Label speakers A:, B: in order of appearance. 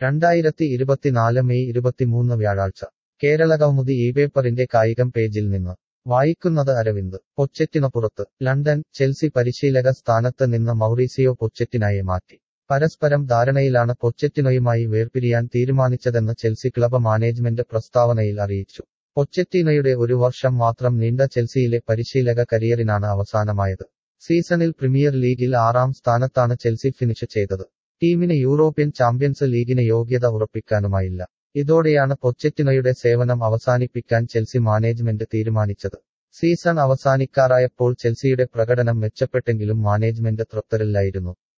A: രണ്ടായിരത്തി ഇരുപത്തിനാല് മെയ് ഇരുപത്തിമൂന്ന് വ്യാഴാഴ്ച കേരളകൗമുദി ഈ പേപ്പറിന്റെ കായികം പേജിൽ നിന്ന് വായിക്കുന്നത് അരവിന്ദ് പൊച്ചറ്റിനു പുറത്ത് ലണ്ടൻ ചെൽസി പരിശീലക സ്ഥാനത്ത് നിന്ന് മൗറീസിയോ പൊച്ചറ്റിനായെ മാറ്റി പരസ്പരം ധാരണയിലാണ് പൊച്ചറ്റിനോയുമായി വേർപിരിയാൻ തീരുമാനിച്ചതെന്ന് ചെൽസി ക്ലബ് മാനേജ്മെന്റ് പ്രസ്താവനയിൽ അറിയിച്ചു പൊച്ചറ്റിനോയുടെ ഒരു വർഷം മാത്രം നീണ്ട ചെൽസിയിലെ പരിശീലക കരിയറിനാണ് അവസാനമായത് സീസണിൽ പ്രീമിയർ ലീഗിൽ ആറാം സ്ഥാനത്താണ് ചെൽസി ഫിനിഷ് ചെയ്തത് ടീമിന് യൂറോപ്യൻ ചാമ്പ്യൻസ് ലീഗിന് യോഗ്യത ഉറപ്പിക്കാനുമായില്ല ഇതോടെയാണ് പൊച്ചറ്റിനോയുടെ സേവനം അവസാനിപ്പിക്കാൻ ചെൽസി മാനേജ്മെന്റ് തീരുമാനിച്ചത് സീസൺ അവസാനിക്കാറായപ്പോൾ ചെൽസിയുടെ പ്രകടനം മെച്ചപ്പെട്ടെങ്കിലും മാനേജ്മെന്റ് തൃപ്തരല്ലായിരുന്നു